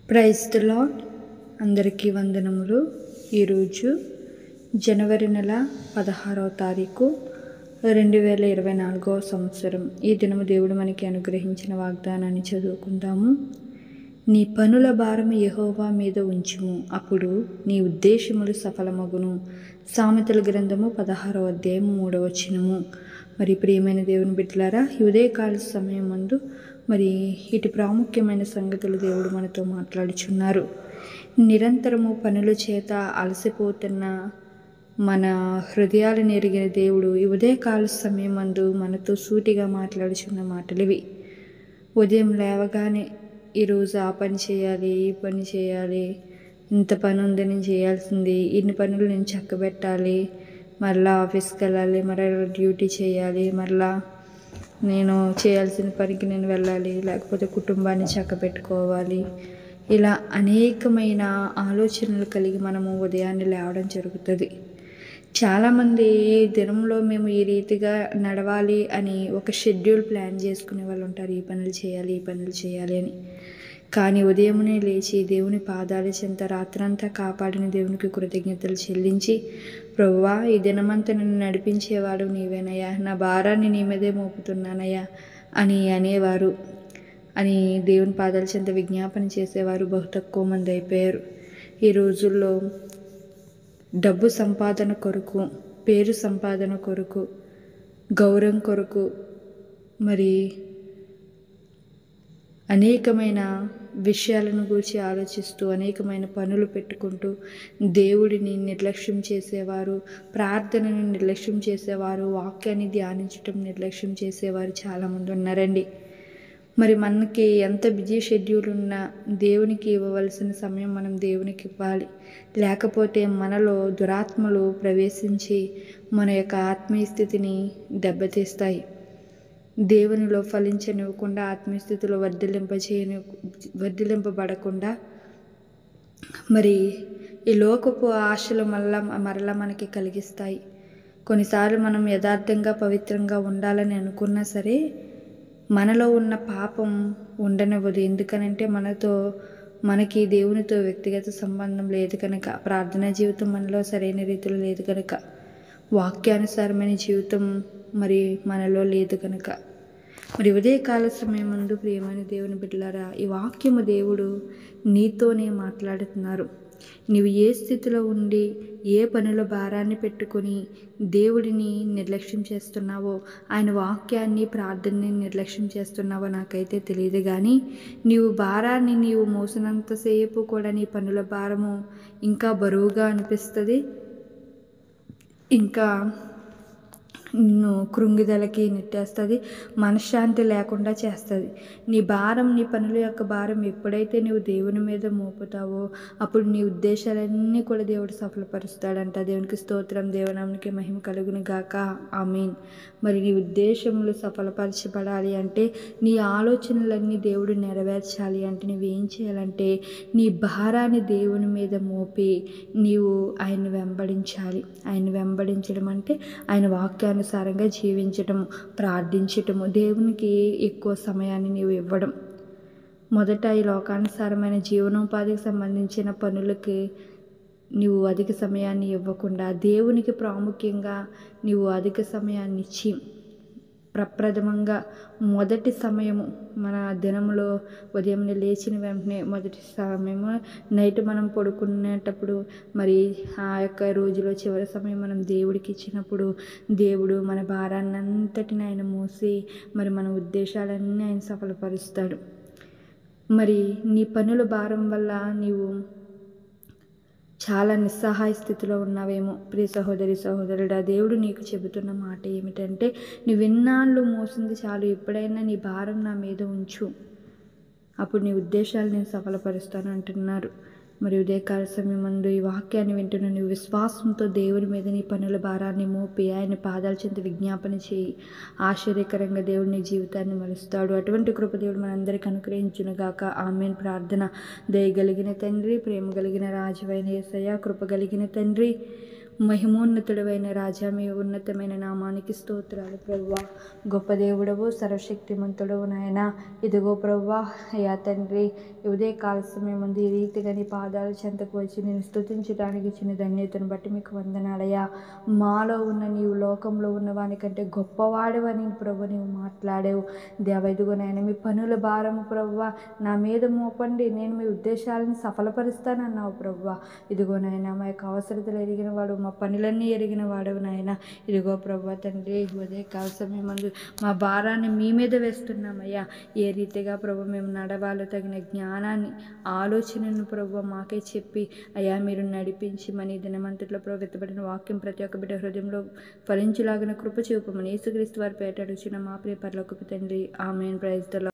praise the lord అందరికీ వందనములు ఈరోజు జనవరి నెల పదహారవ తారీఖు రెండు వేల ఇరవై నాలుగవ సంవత్సరం ఈ దినము దేవుడు మనకి అనుగ్రహించిన వాగ్దానాన్ని చదువుకుందాము నీ పనుల భారం యెహోవా మీద ఉంచుము అప్పుడు నీ ఉద్దేశములు సఫలమగును సామెతల గ్రంథము పదహారవ అధ్యాయము మూడవ వచనము మరి ప్రియమైన దేవుని బిడ్డలారా ఈ ఉదయకాల సమయం మందు మరి ఇటు ప్రాముఖ్యమైన సంగతులు దేవుడు మనతో మాట్లాడుచున్నారు నిరంతరము పనుల చేత అలసిపోతున్న మన హృదయాలను ఎరిగిన దేవుడు ఈ ఉదయకాల సమయం మందు మనతో సూటిగా మాట్లాడుచున్న మాటలు ఇవి ఉదయం లేవగానే ఈరోజు ఆ పని చేయాలి ఈ పని చేయాలి ఇంత పని ఉంది నేను చేయాల్సింది ఇన్ని పనులు నేను చక్కబెట్టాలి మరలా ఆఫీస్కి వెళ్ళాలి మరలా డ్యూటీ చేయాలి మరలా నేను చేయాల్సిన పనికి నేను వెళ్ళాలి లేకపోతే కుటుంబాన్ని చక్కబెట్టుకోవాలి ఇలా అనేకమైన ఆలోచనలు కలిగి మనము ఉదయాన్నే లేవడం జరుగుతుంది చాలామంది దినంలో మేము ఈ రీతిగా నడవాలి అని ఒక షెడ్యూల్ ప్లాన్ చేసుకునే వాళ్ళు ఉంటారు ఈ పనులు చేయాలి ఈ పనులు చేయాలి అని కానీ ఉదయమునే లేచి దేవుని పాదాల చెంత రాత్రంతా కాపాడిన దేవునికి కృతజ్ఞతలు చెల్లించి ప్రభువా ఈ దినమంతా నన్ను నడిపించేవాడు నీవేనయ్యా నా భారాన్ని నీ మీదే మోపుతున్నానయ్యా అని అనేవారు అని దేవుని పాదాల చెంత విజ్ఞాపన చేసేవారు బహు తక్కువ మంది అయిపోయారు ఈ రోజుల్లో డబ్బు సంపాదన కొరకు పేరు సంపాదన కొరకు గౌరవం కొరకు మరి అనేకమైన విషయాలను గురించి ఆలోచిస్తూ అనేకమైన పనులు పెట్టుకుంటూ దేవుడిని నిర్లక్ష్యం చేసేవారు ప్రార్థనను నిర్లక్ష్యం చేసేవారు వాక్యాన్ని ధ్యానించటం నిర్లక్ష్యం చేసేవారు చాలామంది ఉన్నారండి మరి మనకి ఎంత బిజీ షెడ్యూల్ ఉన్నా దేవునికి ఇవ్వవలసిన సమయం మనం దేవునికి ఇవ్వాలి లేకపోతే మనలో దురాత్మలు ప్రవేశించి మన యొక్క ఆత్మీయ స్థితిని దెబ్బతీస్తాయి దేవునిలో ఫలించనివ్వకుండా ఆత్మీయ స్థితిలో వర్ధిలింపచేయని వర్ధిలింపబడకుండా మరి ఈ లోకపు ఆశలు మళ్ళా మరలా మనకి కలిగిస్తాయి కొన్నిసార్లు మనం యథార్థంగా పవిత్రంగా ఉండాలని అనుకున్నా సరే మనలో ఉన్న పాపం ఉండనివ్వదు ఎందుకనంటే మనతో మనకి దేవునితో వ్యక్తిగత సంబంధం లేదు కనుక ప్రార్థనా జీవితం మనలో సరైన రీతిలో లేదు కనుక వాక్యానుసారమైన జీవితం మరి మనలో లేదు కనుక మరి ఉదయకాల సమయం ముందు ప్రియమైన దేవుని బిడ్డలారా ఈ వాక్యము దేవుడు నీతోనే మాట్లాడుతున్నారు నీవు ఏ స్థితిలో ఉండి ఏ పనుల భారాన్ని పెట్టుకొని దేవుడిని నిర్లక్ష్యం చేస్తున్నావో ఆయన వాక్యాన్ని ప్రార్థనని నిర్లక్ష్యం చేస్తున్నావో నాకైతే తెలియదు కానీ నీవు భారాన్ని నీవు మోసినంతసేపు కూడా నీ పనుల భారము ఇంకా బరువుగా అనిపిస్తుంది ఇంకా నిన్ను కృంగిదలకి నెట్టేస్తుంది మనశ్శాంతి లేకుండా చేస్తుంది నీ భారం నీ పనుల యొక్క భారం ఎప్పుడైతే నీవు దేవుని మీద మోపుతావో అప్పుడు నీ ఉద్దేశాలన్నీ కూడా దేవుడు సఫలపరుస్తాడంట దేవునికి స్తోత్రం దేవనానికి మహిమ కలుగును గాక ఆ మీన్ మరి నీ ఉద్దేశములు సఫలపరచబడాలి అంటే నీ ఆలోచనలన్నీ దేవుడు నెరవేర్చాలి అంటే నువ్వేం చేయాలంటే నీ భారాన్ని దేవుని మీద మోపి నీవు ఆయన్ని వెంబడించాలి ఆయన వెంబడించడం అంటే ఆయన వాక్యాన్ని అనుసారంగా జీవించటము ప్రార్థించటము దేవునికి ఎక్కువ సమయాన్ని నీవు ఇవ్వడం మొదట ఈ లోకానుసారమైన జీవనోపాధికి సంబంధించిన పనులకి నీవు అధిక సమయాన్ని ఇవ్వకుండా దేవునికి ప్రాముఖ్యంగా నీవు అధిక సమయాన్ని ఇచ్చి ప్రప్రథమంగా మొదటి సమయము మన దినంలో ఉదయం లేచిన వెంటనే మొదటి సమయము నైట్ మనం పడుకునేటప్పుడు మరి ఆ యొక్క రోజులో చివరి సమయం మనం దేవుడికి ఇచ్చినప్పుడు దేవుడు మన భారాన్ని అంతటిని ఆయన మోసి మరి మన ఉద్దేశాలన్నీ ఆయన సఫలపరుస్తాడు మరి నీ పనుల భారం వల్ల నీవు చాలా నిస్సహాయ స్థితిలో ఉన్నావేమో ప్రియ సహోదరి సహోదరుడా దేవుడు నీకు చెబుతున్న మాట ఏమిటంటే నువ్వు ఎన్నాళ్ళు మోసింది చాలు ఎప్పుడైనా నీ భారం నా మీద ఉంచు అప్పుడు నీ ఉద్దేశాలు నేను సఫలపరుస్తాను అంటున్నారు మరి ఉదయకాల సమయం ముందు ఈ వాక్యాన్ని వింటున్న నువ్వు విశ్వాసంతో దేవుని మీద నీ పనుల భారాన్ని మోపి ఆయన పాదాల చెంత విజ్ఞాపన చేయి ఆశ్చర్యకరంగా దేవుడు నీ జీవితాన్ని మలుస్తాడు అటువంటి కృప దేవుడు మనందరికీ అనుగ్రహించునుగాక ఆమెన్ ప్రార్థన దయగలిగిన తండ్రి ప్రేమ కలిగిన రాజువైన ఏసయ్య కృప కలిగిన తండ్రి మహిమోన్నతుడైన రాజా మీ ఉన్నతమైన నామానికి స్తోత్రాలు ప్రవ్వా గొప్ప దేవుడవు సర్వశక్తిమంతుడవు నాయన ఇదిగో ప్రవ్వా అయ్యా తండ్రి ఉదయ కాల సమయం ముందు ఈ రీతిగా నీ పాదాల చెంతకు వచ్చి నేను స్తుతించడానికి ఇచ్చిన ధన్యతను బట్టి మీకు వందనాలయ్యా మాలో ఉన్న నీవు లోకంలో ఉన్న వానికంటే గొప్పవాడవని ప్రభు నీవు మాట్లాడావు దేవ ఇదిగో నాయన మీ పనుల భారము ప్రవ్వ నా మీద మోపండి నేను మీ ఉద్దేశాలను సఫలపరుస్తానన్నావు ప్రవ్వ ఇదిగో నాయన మా యొక్క అవసరతలు ఎరిగిన వాడు మా పనులన్నీ ఎరిగిన వాడవు నాయన ఇదిగో ప్రవ్వ తండ్రి ఉదయ కాల సమయం మందు మా భారాన్ని మీ మీద వేస్తున్నామయ్యా ఏ రీతిగా ప్రభు మేము నడవాలో తగిన జ్ఞానాన్ని ఆలోచనను ప్రభు మాకే చెప్పి అయ్యా మీరు నడిపించి మన ఈ దినమంతట్లో ప్రభు ఎత్తబడిన వాక్యం ప్రతి ఒక్క బిడ్డ హృదయంలో ఫలించులాగిన కృప చూపమని యేసుక్రీస్తు వారి పేట అడుగుచిన మా ప్రియ పరలోకపు తండ్రి ఆమెన్ ప్రైజ్ ద